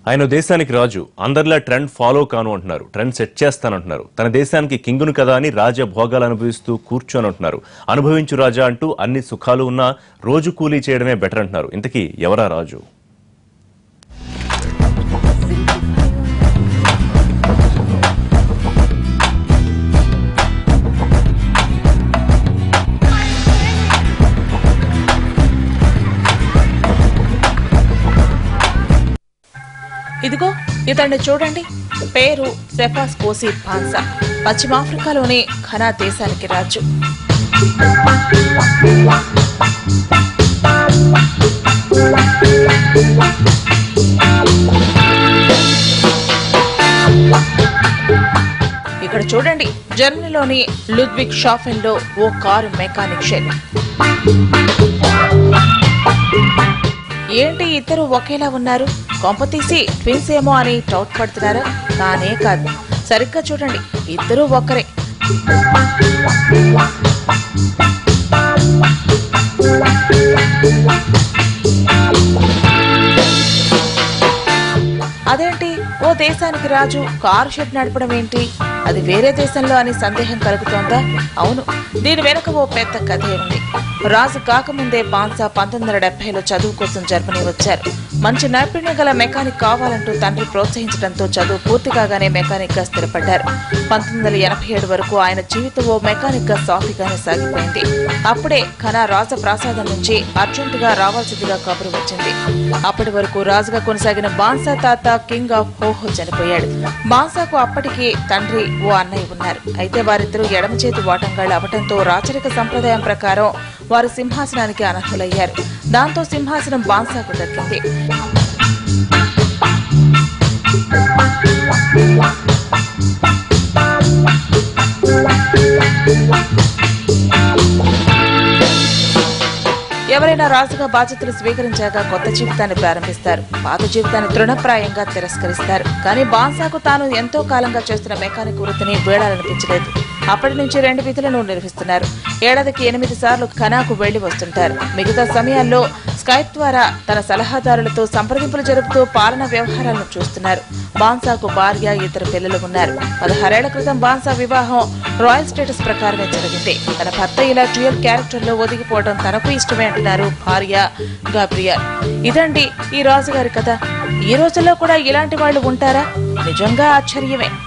ఆయన దేశానికి రాజు అందరిలా ట్రెండ్ ఫాలో కాను అంటున్నారు ట్రెండ్ సెట్ చేస్తానంటున్నారు తన దేశానికి కింగును కదా అని రాజ భోగాలు అనుభవిస్తూ కూర్చొని అంటున్నారు అనుభవించు రాజా అంటూ అన్ని సుఖాలు ఉన్నా రోజు కూలీ చేయడమే బెటర్ అంటున్నారు ఇంతకీ ఎవరా రాజు ఇదిగో ఇతన్ని చూడండి పేరు సెఫాస్ కోసి పాన్సా పశ్చిమాఫ్రికాలోని ఘనా దేశానికి రాజు ఇక్కడ చూడండి జర్మనీలోని లుద్విగ్ షాఫెన్ లో ఓ కారు మెకానిక్ షెడ్ ఏంటి ఇద్దరు ఒకేలా ఉన్నారు కొంపతీసి ట్విన్స్ ఏమో అని డౌట్ పడుతున్నారా కానే కాదు సరిగ్గా చూడండి ఇద్దరూ ఒక్కరే అదేంటి ఓ దేశానికి రాజు కారు షెడ్ నడపడం ఏంటి అది వేరే దేశంలో అని సందేహం కలుగుతోందా అవును దీని వెనుక ఓ పెద్ద కథే ఉంది రాజు కాకముందే బాన్సా పంతొమ్మిది వందల డెబ్బైలో చదువు కోసం జర్మనీ వచ్చారు మంచి నైపుణ్యం గల మెకానిక్ కావాలంటూ తండ్రి ప్రోత్సహించడంతో చదువు పూర్తి కాగానే మెకానిక్ గా స్థిరపడ్డారు పంతొమ్మిది వందల ఎనభై ఏడు వరకు ఆయన జీవితం ఓ మెకానిక్ గా సాఫీగానే సాగిపోయింది అప్పుడే ఖనా రాజప్రాసాదం నుంచి అర్జెంటుగా రావాల్సిందిగా కబురు వచ్చింది అప్పటి వరకు రాజుగా కొనసాగిన బాన్సా తాత కింగ్ ఆఫ్ హోహో చనిపోయాడు బాన్సాకు అప్పటికి తండ్రి ఓ అన్నయ్య ఉన్నారు అయితే వారిద్దరూ ఎడమ చేతి వాటంగాళ్ళు అవటంతో రాచరిక సంప్రదాయం ప్రకారం వారు సింహాసనానికి అనర్హులయ్యారు దాంతో సింహాసనం బాన్సాకు దక్కింది ఎవరైనా రాజుగా బాధ్యతలు స్వీకరించాక కొత్త జీవితాన్ని ప్రారంభిస్తారు పాత జీవితాన్ని తృణప్రాయంగా తిరస్కరిస్తారు కానీ బాన్సాకు తాను ఎంతో కాలంగా చేస్తున్న మెకానిక్ వృత్తిని వీడాలనిపించలేదు అప్పటి నుంచి రెండు విధులను నిర్వహిస్తున్నారు ఏడాదికి ఎనిమిది సార్లు ఖనాకు వెళ్లి వస్తుంటారు మిగతా సమయాల్లో స్కైప్ ద్వారా తన సలహాదారులతో సంప్రదింపులు జరుపుతూ పాలన వ్యవహారాలను చూస్తున్నారు బాన్సాకు భార్య ఇద్దరు పిల్లలు ఉన్నారు పదహారేళ్ల క్రితం బాన్సా వివాహం రాయల్ స్టేటస్ ప్రకారమే జరిగింది తన భర్త ఇలా డ్యూయల్ క్యారెక్టర్ లో ఒదిగిపోవడం తనకు ఇష్టమే అంటున్నారు భార్య గాబ్రియల్ ఇదండి ఈ రాజుగారి కథ ఈ రోజుల్లో కూడా ఇలాంటి వాళ్ళు ఉంటారా నిజంగా ఆశ్చర్యమే